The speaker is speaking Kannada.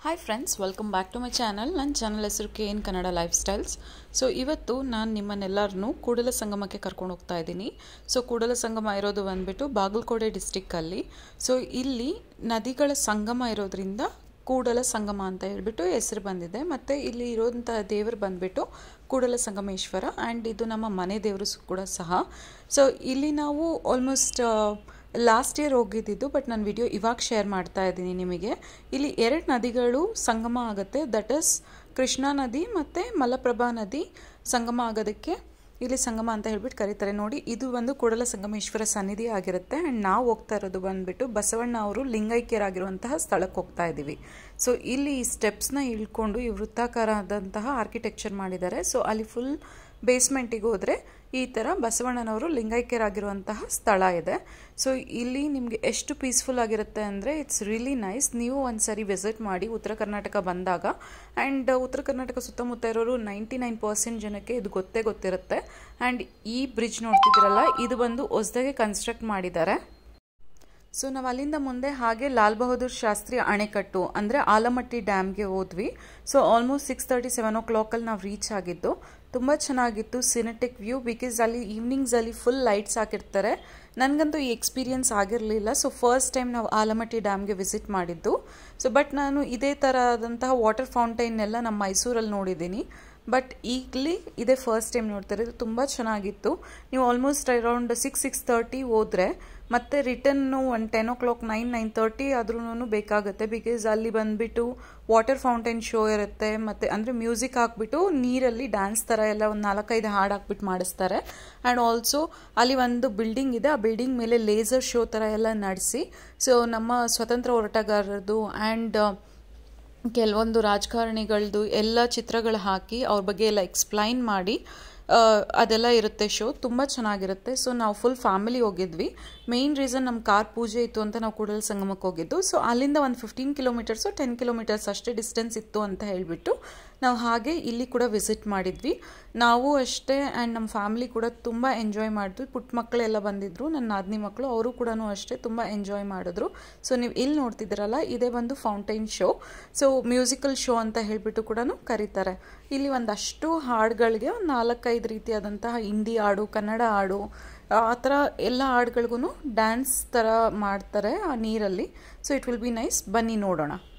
hi friends welcome back to my channel ನನ್ನ ಚಾನಲ್ ಹೆಸರು K N Kannada lifestyles so ಇವತ್ತು ನಾನು ನಿಮ್ಮನ್ನೆಲ್ಲರನ್ನೂ ಕೂಡಲ ಸಂಗಮಕ್ಕೆ ಕರ್ಕೊಂಡು ಹೋಗ್ತಾ ಇದ್ದೀನಿ ಸೊ ಕೂಡಲ ಸಂಗಮ ಇರೋದು ಬಂದ್ಬಿಟ್ಟು ಬಾಗಲಕೋಟೆ ಡಿಸ್ಟಿಕ್ಕಲ್ಲಿ ಸೊ ಇಲ್ಲಿ ನದಿಗಳ ಸಂಗಮ ಇರೋದ್ರಿಂದ ಕೂಡಲ ಸಂಗಮ ಅಂತ ಹೇಳ್ಬಿಟ್ಟು ಹೆಸರು ಬಂದಿದೆ ಮತ್ತು ಇಲ್ಲಿ ಇರೋಂಥ ದೇವರು ಬಂದ್ಬಿಟ್ಟು ಕೂಡಲ ಸಂಗಮೇಶ್ವರ ಆ್ಯಂಡ್ ಇದು ನಮ್ಮ ಮನೆ ದೇವರು ಕೂಡ ಸಹ ಸೊ ಇಲ್ಲಿ ನಾವು ಆಲ್ಮೋಸ್ಟ್ ಲಾಸ್ಟ್ ಇಯರ್ ಹೋಗಿದ್ದಿದ್ದು ಬಟ್ ನಾನು ವಿಡಿಯೋ ಇವಾಗ ಶೇರ್ ಮಾಡ್ತಾ ಇದ್ದೀನಿ ನಿಮಗೆ ಇಲ್ಲಿ ಎರಡು ನದಿಗಳು ಸಂಗಮ ಆಗುತ್ತೆ ದಟ್ ಇಸ್ ಕೃಷ್ಣಾ ನದಿ ಮತ್ತು ಮಲಪ್ರಭಾ ನದಿ ಸಂಗಮ ಆಗೋದಕ್ಕೆ ಇಲ್ಲಿ ಸಂಗಮ ಅಂತ ಹೇಳ್ಬಿಟ್ಟು ಕರೀತಾರೆ ನೋಡಿ ಇದು ಒಂದು ಕೂಡಲ ಸಂಗಮೇಶ್ವರ ಸನ್ನಿಧಿ ಆಗಿರುತ್ತೆ ಆ್ಯಂಡ್ ನಾವು ಹೋಗ್ತಾ ಇರೋದು ಬಂದ್ಬಿಟ್ಟು ಬಸವಣ್ಣ ಅವರು ಲಿಂಗೈಕ್ಯರಾಗಿರುವಂತಹ ಸ್ಥಳಕ್ಕೆ ಹೋಗ್ತಾ ಇದ್ದೀವಿ ಸೊ ಇಲ್ಲಿ ಈ ಸ್ಟೆಪ್ಸ್ನ ಇಳ್ಕೊಂಡು ಈ ವೃತ್ತಾಕಾರದಂತಹ ಆರ್ಕಿಟೆಕ್ಚರ್ ಮಾಡಿದ್ದಾರೆ ಸೊ ಅಲ್ಲಿ ಫುಲ್ ಬೇಸ್ಮೆಂಟಿಗೆ ಹೋದರೆ ಈ ಥರ ಬಸವಣ್ಣನವರು ಲಿಂಗೈಕ್ಯರಾಗಿರುವಂತಹ ಸ್ಥಳ ಇದೆ ಸೊ ಇಲ್ಲಿ ನಿಮಗೆ ಎಷ್ಟು ಪೀಸ್ಫುಲ್ ಆಗಿರುತ್ತೆ ಅಂದರೆ ಇಟ್ಸ್ ರಿಯಲಿ ನೈಸ್ ನೀವು ಒಂದ್ಸರಿ ವಿಸಿಟ್ ಮಾಡಿ ಉತ್ತರ ಕರ್ನಾಟಕ ಬಂದಾಗ ಆ್ಯಂಡ್ ಉತ್ತರ ಕರ್ನಾಟಕ ಸುತ್ತಮುತ್ತ ಇರೋರು ನೈಂಟಿ ನೈನ್ ಪರ್ಸೆಂಟ್ ಜನಕ್ಕೆ ಇದು ಗೊತ್ತೇ ಗೊತ್ತಿರುತ್ತೆ ಆ್ಯಂಡ್ ಈ ಬ್ರಿಡ್ಜ್ ನೋಡ್ತಿದ್ದೀರಲ್ಲ ಇದು ಬಂದು ಹೊಸದಾಗೆ ಕನ್ಸ್ಟ್ರಕ್ಟ್ ಮಾಡಿದ್ದಾರೆ ಸೊ ನಾವು ಅಲ್ಲಿಂದ ಮುಂದೆ ಹಾಗೆ ಲಾಲ್ ಬಹದ್ದೂರ್ ಶಾಸ್ತ್ರಿ ಅಣೆಕಟ್ಟು ಅಂದರೆ ಆಲಮಟ್ಟಿ ಡ್ಯಾಮ್ಗೆ ಹೋದ್ವಿ so almost six thirty seven ಓ ಕ್ಲಾಕಲ್ಲಿ ನಾವು ರೀಚ್ ಆಗಿದ್ದು ತುಂಬ ಚೆನ್ನಾಗಿತ್ತು ಸಿನೆಟಿಕ್ ವ್ಯೂ ಬಿಕಾಸ್ ಅಲ್ಲಿ ಈವ್ನಿಂಗ್ಸಲ್ಲಿ ಫುಲ್ ಲೈಟ್ಸ್ ಹಾಕಿರ್ತಾರೆ ನನಗಂತೂ ಈ ಎಕ್ಸ್ಪೀರಿಯನ್ಸ್ ಆಗಿರಲಿಲ್ಲ ಸೊ ಫಸ್ಟ್ ಟೈಮ್ ನಾವು ಆಲಮಟ್ಟಿ ಡ್ಯಾಮ್ಗೆ ವಿಸಿಟ್ ಮಾಡಿದ್ದು ಸೊ ಬಟ್ ನಾನು ಇದೇ ಥರದಂತಹ ವಾಟರ್ ಫೌಂಟೈನ್ ಎಲ್ಲ ನಮ್ಮ ಮೈಸೂರಲ್ಲಿ ನೋಡಿದ್ದೀನಿ ಬಟ್ ಈಗಲಿ ಇದೇ ಫಸ್ಟ್ ಟೈಮ್ ನೋಡ್ತಾರೆ ಇದು ತುಂಬ ಚೆನ್ನಾಗಿತ್ತು ನೀವು almost around six six thirty ಹೋದರೆ ಮತ್ತು ರಿಟರ್ನು ಒಂದು ten o'clock nine nine thirty ಆದ್ರೂ ಬೇಕಾಗುತ್ತೆ ಬಿಕಾಸ್ ಅಲ್ಲಿ ಬಂದುಬಿಟ್ಟು ವಾಟರ್ ಫೌಂಟೈನ್ ಶೋ ಇರುತ್ತೆ ಮತ್ತು ಅಂದರೆ ಮ್ಯೂಸಿಕ್ ಹಾಕ್ಬಿಟ್ಟು ನೀರಲ್ಲಿ ಡ್ಯಾನ್ಸ್ ಥರ ಎಲ್ಲ ಒಂದು ನಾಲ್ಕೈದು ಹಾಡು ಹಾಕ್ಬಿಟ್ಟು ಮಾಡಿಸ್ತಾರೆ ಆ್ಯಂಡ್ ಆಲ್ಸೋ ಅಲ್ಲಿ ಒಂದು ಬಿಲ್ಡಿಂಗ್ ಇದೆ ಆ ಬಿಲ್ಡಿಂಗ್ ಮೇಲೆ ಲೇಸರ್ ಶೋ ಥರ ಎಲ್ಲ ನಡೆಸಿ ಸೊ ನಮ್ಮ ಸ್ವತಂತ್ರ ಹೋರಾಟಗಾರರದು ಆ್ಯಂಡ್ ಕೆಲವೊಂದು ರಾಜಕಾರಣಿಗಳದ್ದು ಎಲ್ಲ ಚಿತ್ರಗಳು ಹಾಕಿ ಅವ್ರ ಬಗ್ಗೆ ಎಲ್ಲ ಎಕ್ಸ್ಪ್ಲೈನ್ ಮಾಡಿ ಅದೆಲ್ಲ ಇರುತ್ತೆ ಶೋ ತುಂಬ ಚೆನ್ನಾಗಿರುತ್ತೆ ಸೊ ನಾವು ಫುಲ್ ಫ್ಯಾಮಿಲಿ ಹೋಗಿದ್ವಿ ಮೇಯ್ನ್ ರೀಸನ್ ನಮ್ಮ ಕಾರ್ ಪೂಜೆ ಇತ್ತು ಅಂತ ನಾವು ಕೂಡಲ ಸಂಗಮಕ್ಕೆ ಹೋಗಿದ್ದು ಸೊ ಅಲ್ಲಿಂದ ಒಂದು ಫಿಫ್ಟೀನ್ ಕಿಲೋಮೀಟರ್ಸು ಟೆನ್ ಕಿಲೋಮೀಟರ್ಸ್ ಅಷ್ಟೇ ಡಿಸ್ಟೆನ್ಸ್ ಇತ್ತು ಅಂತ ಹೇಳಿಬಿಟ್ಟು ನಾವು ಹಾಗೆ ಇಲ್ಲಿ ಕೂಡ ವಿಸಿಟ್ ಮಾಡಿದ್ವಿ ನಾವು ಅಷ್ಟೇ ಆ್ಯಂಡ್ ನಮ್ಮ ಫ್ಯಾಮಿಲಿ ಕೂಡ ತುಂಬ ಎಂಜಾಯ್ ಮಾಡಿದ್ವಿ ಪುಟ್ಟ ಮಕ್ಕಳೆಲ್ಲ ಬಂದಿದ್ದರು ನನ್ನ ನಾದಿನಿ ಮಕ್ಕಳು ಅವರು ಕೂಡ ಅಷ್ಟೇ ತುಂಬ ಎಂಜಾಯ್ ಮಾಡಿದ್ರು ಸೊ ನೀವು ಇಲ್ಲಿ ನೋಡ್ತಿದ್ದೀರಲ್ಲ ಇದೇ ಒಂದು fountain show so musical show ಅಂತ ಹೇಳಿಬಿಟ್ಟು ಕೂಡ ಕರೀತಾರೆ ಇಲ್ಲಿ ಒಂದಷ್ಟು ಹಾಡುಗಳಿಗೆ ಒಂದು ನಾಲ್ಕೈದು ರೀತಿಯಾದಂತಹ ಹಿಂದಿ ಹಾಡು ಕನ್ನಡ ಹಾಡು ಆ ಥರ ಎಲ್ಲ ಹಾಡುಗಳಿಗೂ ಡ್ಯಾನ್ಸ್ ಥರ ಮಾಡ್ತಾರೆ ಆ ನೀರಲ್ಲಿ so it will be nice ಬನ್ನಿ ನೋಡೋಣ